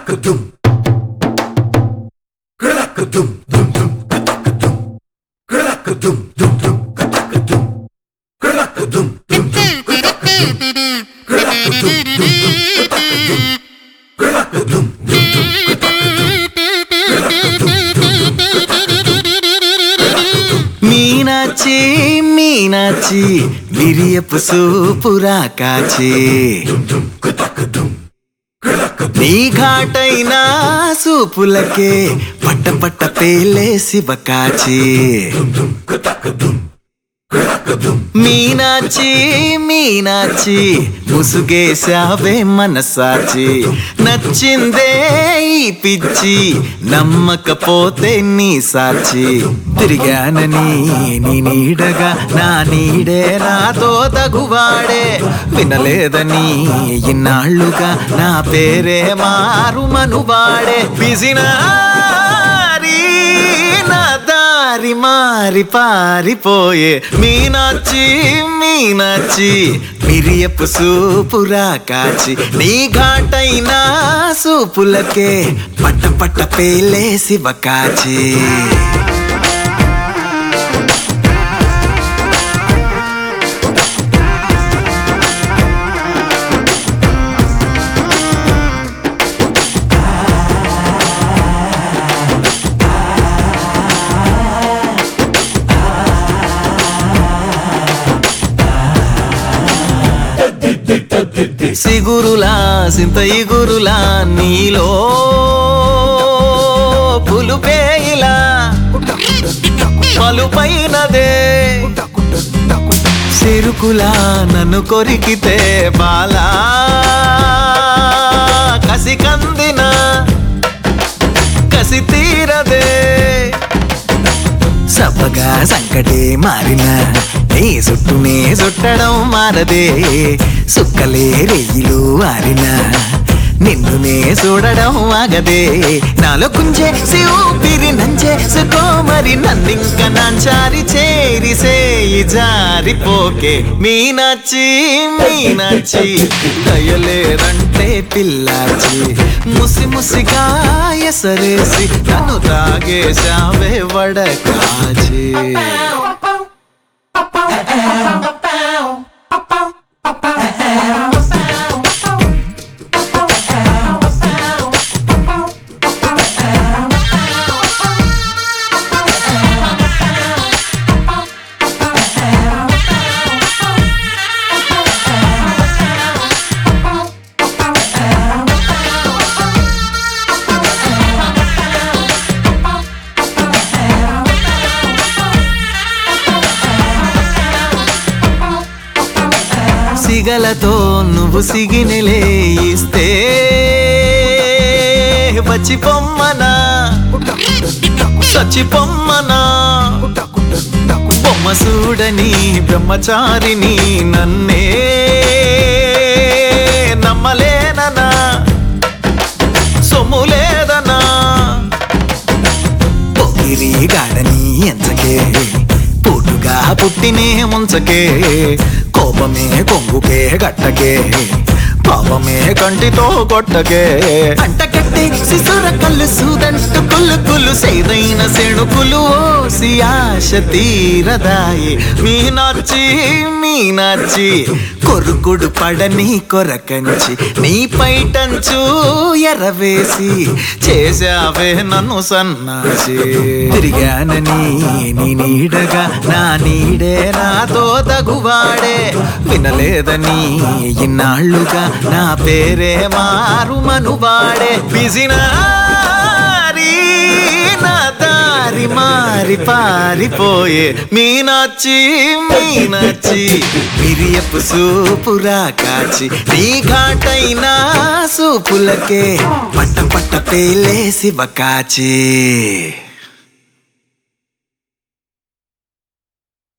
Krakadum. Krakadum, dum dum, katakadum. Krakadum, dum dum, katakadum. Krakadum, dum dum, katakadum. Krakadum, dum dum, katakadum. Krakadum, dum dum, katakadum. Krakadum, dum dum, katakadum. Krakadum. Meenachi Meenachi విరియపు సూపురా కాచి Dum dum, katakadum. Krakadum. నీ ఘాటైన సూపులకే పట్ట పట్ట పేలే శివకాచి Dum dum, katakadum. Krakadum. Meenachi Meenachi ముసుగేశావే మనసాచి నచ్చిందే ఈ పిచ్చి నమ్మకపోతే నీ సాచి తిరిగానని నీ నీడగా నా నీడే నాతో తగువాడే వినలేదని ఇన్నాళ్ళుగా నా పేరే మారు మనువాడే పిసినారి నా దారి మారి పారిపోయే మీనాచి మీనాచి మిరియపు సూపురా కాచి నీ ఘాటైన సూపులకే పట్ట పట్ట పేలే శివకాచి సిగురులా సింత ఇగురులా నీలో పులుపేయిలా పలుపైనదే సిరుకులా నన్ను కొరికితే బాలా కసి కందిన కసి తీరదే సబ్బగా సంకటే మారిన నీ చుట్టూనే చుట్టడం మారదే సుక్కలే రెయ్యిలు ఆరిన నిన్నునే చూడడం ఆగదే నాలో కుంజే శివుపిరి నంజే సుకోమరి నన్నింక నాంచారి చేరి సేయి జారిపోకే మీనాచి మీనాచి దయలేరంటే పిల్లాచి ముసి ముసిగా ఎసరేసి నన్ను తాగేశావే వడకాచి సిగలతో నువ్వు సిగినెలే ఇస్తే వచ్చి పొమ్మనా సచి పొమ్మనా బొమ్మ చూడని బ్రహ్మచారిని నన్నే నమ్మలేననా సొమ్ము లేదనా పొగిరి గాడని ఎంచకే పుట్టుగా పుట్టినే ముంచకే కోపమే కొంగుకే గట్టకే పాపమే కంటితో కొట్టకే అంటకట్టి శిశుర కళ్ళు సూదంటు కుళ్ళు కుళ్ళు సేదైన సెణుకులు ఓసి ఆశ తీరదాయి మీనాచి మీనాచి కొరుకుడు పడని కొరకంచి నీ పైటంచు ఎరవేసి చేశావే నన్ను సన్నాసి తిరిగానని నీ నీడగా నా నీడే నాతో తగువాడే వినలేదని ఇన్నాళ్ళుగా నా పేరే మారు మనువాడే పిసినారి నా దారి మారి పారిపోయే మీనాచి మీనాచి మిరియపు సూపురా కాచి నీ ఘాటైన సూపులకే పట్ట పట్ట పేలే శివకాచి